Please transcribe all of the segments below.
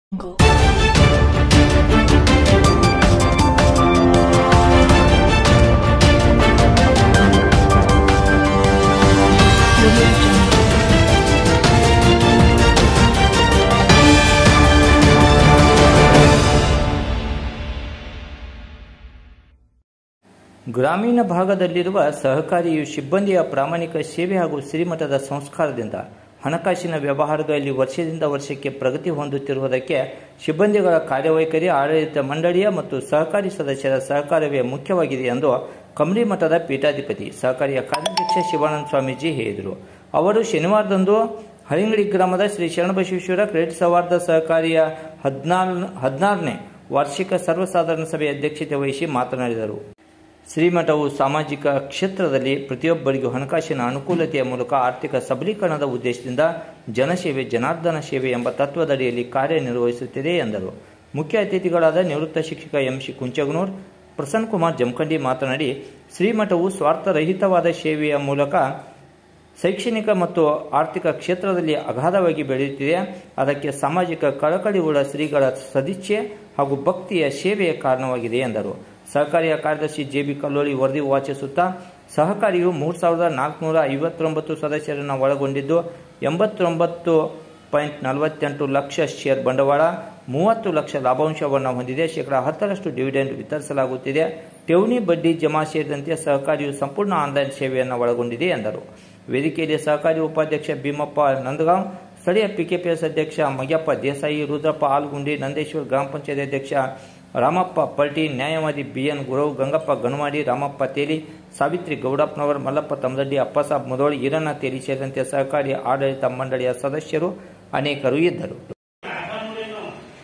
Jungle. Audio Jungle. ಗ್ರಾಮೀಣ ಭಾಗದಲ್ಲಿರುವ ಸಹಕಾರಿಯು ಸಿಬ್ಬಂದಿಯ ಪ್ರಾಮಾಣಿಕ ಸೇವೆ ಹಾಗೂ ಶ್ರೀಮಠದ ಸಂಸ್ಕಾರದಿಂದ ಹಣಕಾಸಿನ ವ್ಯವಹಾರಗಳಲ್ಲಿ ವರ್ಷದಿಂದ ವರ್ಷಕ್ಕೆ ಪ್ರಗತಿ ಹೊಂದುತ್ತಿರುವುದಕ್ಕೆ ಸಿಬ್ಬಂದಿಗಳ ಕಾರ್ಯವೈಖರಿ ಆಡಳಿತ ಮಂಡಳಿಯ ಮತ್ತು ಸಹಕಾರಿ ಸದಸ್ಯರ ಸಹಕಾರವೇ ಮುಖ್ಯವಾಗಿದೆ ಎಂದು ಕಮಲಿ ಮಠದ ಪೀಠಾಧಿಪತಿ ಸಹಕಾರಿಯ ಕಾರ್ಯಾಧ್ಯಕ್ಷ ಶಿವಾನಂದ ಸ್ವಾಮೀಜಿ ಹೇಳಿದರು ಅವರು ಶನಿವಾರದಂದು ಹಳಿಂಗಡಿ ಗ್ರಾಮದ ಶ್ರೀ ಶರಣಬಸವೇಶ್ವರ ಕ್ರೆಡಿಟ್ ಸೌಹಾರ್ದ ಸಹಕಾರಿಯ ಹದಿನಾಲ್ ಹದಿನಾರನೇ ವಾರ್ಷಿಕ ಸರ್ವಸಾಧಾರಣ ಸಭೆಯ ಅಧ್ಯಕ್ಷತೆ ವಹಿಸಿ ಮಾತನಾಡಿದರು ಶ್ರೀಮಠವು ಸಾಮಾಜಿಕ ಕ್ಷೇತ್ರದಲ್ಲಿ ಪ್ರತಿಯೊಬ್ಬರಿಗೂ ಹಣಕಾಸಿನ ಅನುಕೂಲತೆಯ ಮೂಲಕ ಆರ್ಥಿಕ ಸಬಲೀಕರಣದ ಉದ್ದೇಶದಿಂದ ಜನಸೇವೆ ಜನಾರ್ದನ ಸೇವೆ ಎಂಬ ತತ್ವದಡಿಯಲ್ಲಿ ಕಾರ್ಯನಿರ್ವಹಿಸುತ್ತಿದೆ ಎಂದರು ಮುಖ್ಯ ಅತಿಥಿಗಳಾದ ನಿವೃತ್ತ ಶಿಕ್ಷಕ ಎಂ ಸಿ ಕುಂಚಗನೂರ್ ಪ್ರಸನ್ನ ಕುಮಾರ್ ಜಮಖಂಡಿ ಮಾತನಾಡಿ ಶ್ರೀಮಠವು ಸ್ವಾರ್ಥರಹಿತವಾದ ಸೇವೆಯ ಮೂಲಕ ಶೈಕ್ಷಣಿಕ ಮತ್ತು ಆರ್ಥಿಕ ಕ್ಷೇತ್ರದಲ್ಲಿ ಅಗಾಧವಾಗಿ ಬೆಳೆಯುತ್ತಿದೆ ಅದಕ್ಕೆ ಸಾಮಾಜಿಕ ಕಳಕಳಿಯುಳ್ಳ ಶ್ರೀಗಳ ಸದಿಚ್ಛೆ ಹಾಗೂ ಭಕ್ತಿಯ ಸೇವೆಯ ಕಾರಣವಾಗಿದೆ ಎಂದರು ಸಹಕಾರಿಯ ಕಾರ್ಯದರ್ಶಿ ಜೆ ಬಿ ಕಲ್ಲೋಳಿ ವರದಿ ವಾಚಿಸುತ್ತಾ ಸಹಕಾರಿಯು ಮೂರು ಸಾವಿರದ ನಾಲ್ಕುನೂರ ಐವತ್ತೊಂಬತ್ತು ಸದಸ್ಯರನ್ನು ಒಳಗೊಂಡಿದ್ದು ಎಂಬತ್ತೊಂಬತ್ತು ಪಾಯಿಂಟ್ ನಲವತ್ತೆಂಟು ಲಕ್ಷ ಶೇರ್ ಬಂಡವಾಳ ಮೂವತ್ತು ಲಕ್ಷ ಲಾಭಾಂಶವನ್ನು ಹೊಂದಿದೆ ಶೇಕಡಾ ಹತ್ತರಷ್ಟು ಡಿವಿಡೆಂಡ್ ವಿತರಿಸಲಾಗುತ್ತಿದೆ ಠೇವಣಿ ಬಡ್ಡಿ ಜಮಾ ಸೇರಿದಂತೆ ಸಹಕಾರಿಯು ಸಂಪೂರ್ಣ ಆನ್ಲೈನ್ ಸೇವೆಯನ್ನು ಒಳಗೊಂಡಿದೆ ಎಂದರು ವೇದಿಕೆಯಲ್ಲಿ ಸಹಕಾರಿ ಉಪಾಧ್ಯಕ್ಷ ಭೀಮಪ್ಪ ನಂದಗಾಂವ್ ಸ್ಥಳೀಯ ಪಿಕೆಪಿಎಸ್ ಅಧ್ಯಕ್ಷ ಮಗ್ಯಪ್ಪ ದೇಸಾಯಿ ರುದ್ರಪ್ಪ ಆಲ್ಗುಂಡಿ ನಂದೇಶ್ವರ್ ಗ್ರಾಮ ಪಂಚಾಯತ್ ಅಧ್ಯಕ್ಷ ರಾಮಪ್ಪ ಪಲ್ಟಿ ನ್ಯಾಯವಾದಿ ಬಿಎನ್ ಗುರವ್ ಗಂಗಪ್ಪ ಗಣವಾಡಿ ರಾಮಪ್ಪ ತೇಲಿ ಸಾವಿತ್ರಿ ಗೌಡಪ್ಪನವರ್ ಮಲ್ಲಪ್ಪ ತಮದಡ್ಡಿ ಅಪ್ಪಸಾಬ್ ಮುದೋಳಿ ಈರಣ್ಣ ತೇಲಿ ಸೇರಿದಂತೆ ಸಹಕಾರಿ ಆಡಳಿತ ಮಂಡಳಿಯ ಸದಸ್ಯರು ಅನೇಕರು ಇದ್ದರು ಕಾನೂನೇನು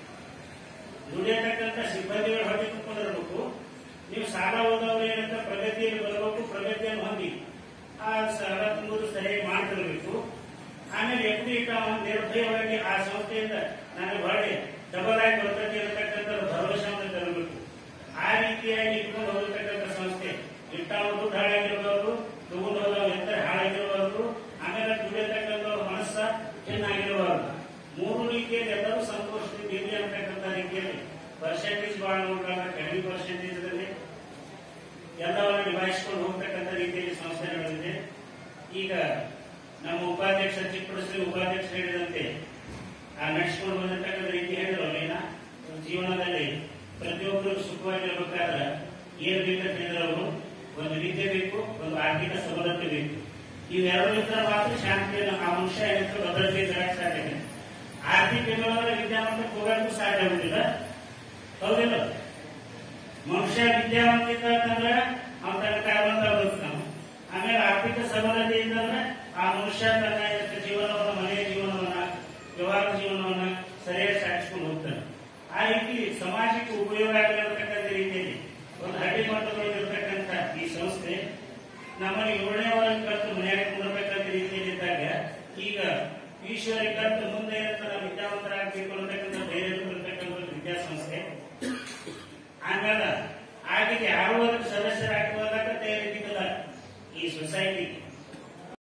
ದುಡಿಯತಕ್ಕಂಥ ಸಿಬ್ಬಂದಿಗಳು ಹೊಟ್ಟೆ ತುಂಬಿರಬೇಕು ನೀವು ಸಾಲ ಹೋದವರು ಏನಂತ ಪ್ರಗತಿಯಲ್ಲಿ ಬರಬೇಕು ಪ್ರಗತಿಯನ್ನು ಹೊಂದಿ ಆ ಸಾಲ ತುಂಬುದು ಸರಿಯಾಗಿ ಮಾಡ್ತಿರ್ಬೇಕು ಆಮೇಲೆ ಎಫ್ ಡಿ ನಿರ್ಭಯವಾಗಿ ಆ ಸಂಸ್ಥೆಯಿಂದ ನನಗೆ ಹೊರಗೆ ಡಬಲ್ ಆಗಿ ಬರ್ತದೆ ಇರತಕ್ಕಂಥ ಭರವಸೆಯನ್ನು ತರಬೇಕು ಆ ರೀತಿಯಾಗಿ ಇಟ್ಕೊಂಡು ಹೋಗಿರ್ತಕ್ಕಂಥ ಸಂಸ್ಥೆ ಇಟ್ಟಾವ ದುಡ್ಡು ಹಾಳಾಗಿರ್ಬಾರ್ದು ತಗೊಂಡು ಹೋದವ ಎಂತ ಹಾಳಾಗಿರ್ಬಾರ್ದು ಆಮೇಲೆ ದುಡಿಯತಕ್ಕಂಥವ್ರ ಮನಸ್ಸ ಚೆನ್ನಾಗಿರಬಾರ್ದು ಮೂರು ರೀತಿಯಲ್ಲಿ ಎಲ್ಲರೂ ಸಂತೋಷದಿಂದ ಇರಲಿ ಅಂತಕ್ಕಂಥ ರೀತಿಯಲ್ಲಿ ಪರ್ಸೆಂಟೇಜ್ ಬಹಳ ನೋಡ್ಕೊಂಡ ಕಡಿಮೆ ಪರ್ಸೆಂಟೇಜ್ ಅಲ್ಲಿ ಎಲ್ಲವನ್ನು ನಿಭಾಯಿಸಿಕೊಂಡು ಹೋಗ್ತಕ್ಕಂಥ ರೀತಿಯಲ್ಲಿ ಸಂಸ್ಥೆ ನಡೆದಿದೆ ಈಗ ನಮ್ಮ ಉಪಾಧ್ಯಕ್ಷ ಚಿಕ್ಕಪಡಿಸಿ ಉಪಾಧ್ಯಕ್ಷ ಹೇಳಿದಂತೆ ಆ ನಡೆಸಿಕೊಂಡು ಬಂದಿರ್ತಕ್ಕಂಥ ರೀತಿ ಹೇಳಿದ್ರು ಅಲ್ಲಿನ ಜೀವನದಲ್ಲಿ ಪ್ರತಿಯೊಬ್ಬರು ಸುಖವಾಗಿರ್ಬೇಕಾದ್ರೆ ಏನ್ ಬೇಕಂತ ಹೇಳಿದ್ರು ಅವರು ಒಂದು ವಿದ್ಯೆ ಬೇಕು ಒಂದು ಆರ್ಥಿಕ ಸಬಲತೆ ಬೇಕು ಇವೆರಡರಿಂದ ಮಾತ್ರ ಶಾಂತಿ ಆ ಮನುಷ್ಯ ಏನಿತ್ತು ಭದ್ರತೆ ಇದ್ರಾಗ ಸಾಧ್ಯ ಆರ್ಥಿಕ ಇಲ್ಲವರ ವಿದ್ಯಾವಂತಕ್ಕೆ ಹೋಗಕ್ಕೂ ಸಾಧ್ಯ ಆಗುದಿಲ್ಲ ಹೌದಿಲ್ಲ ಮನುಷ್ಯ ವಿದ್ಯಾವಂತ ಇದ್ದಂದ್ರೆ ಅವನ ತನ್ನ ಕಾರಣವಂತ ಬದುಕ್ತಾನ ಆಮೇಲೆ ಆರ್ಥಿಕ ಸಬಲತೆ ಇದ್ದಂದ್ರೆ ಆ ಮನುಷ್ಯ ತನ್ನ ಇದಕ್ಕೆ ಜೀವನವನ್ನ ಮನೆಯ ಜೀವನವನ್ನ ವ್ಯವಹಾರ ಜೀವನವನ್ನ ಸರಿಯಾಗಿ ಸಾಗಿಸ್ಕೊಂಡು ಹೋಗ್ತಾನೆ ಆ ರೀತಿ ಸಮಾಜಕ್ಕೆ ಉಪಯೋಗ ಆಗಿರತಕ್ಕಂಥ ರೀತಿಯಲ್ಲಿ ಒಂದು ಹಳ್ಳಿ ಮಟ್ಟದಲ್ಲಿ ಇರತಕ್ಕಂಥ ಈ ಸಂಸ್ಥೆ ನಮ್ಮಲ್ಲಿ ಏಳನೇ ವಾರ ಕಲ್ತು ಮನೆಯಾಗ ಕುಂದಿರಬೇಕಂತ ರೀತಿಯಲ್ಲಿ ಇದ್ದಾಗ ಈಗ ಈಶ್ವರ ಕಲ್ತು ಮುಂದೆ ನಾವು ವಿದ್ಯಾವಂತರಾಗಬೇಕು ಅನ್ನತಕ್ಕಂಥ ಧೈರ್ಯ ಇರತಕ್ಕಂಥ ವಿದ್ಯಾಸಂಸ್ಥೆ ಆಮೇಲೆ ಆಗಿಗೆ ಯಾರು ಅದಕ್ಕೆ ಸದಸ್ಯರಾಗುವುದಕ್ಕೆ ತಯಾರಿದ್ದಿಲ್ಲ ಈ ಸೊಸೈಟಿ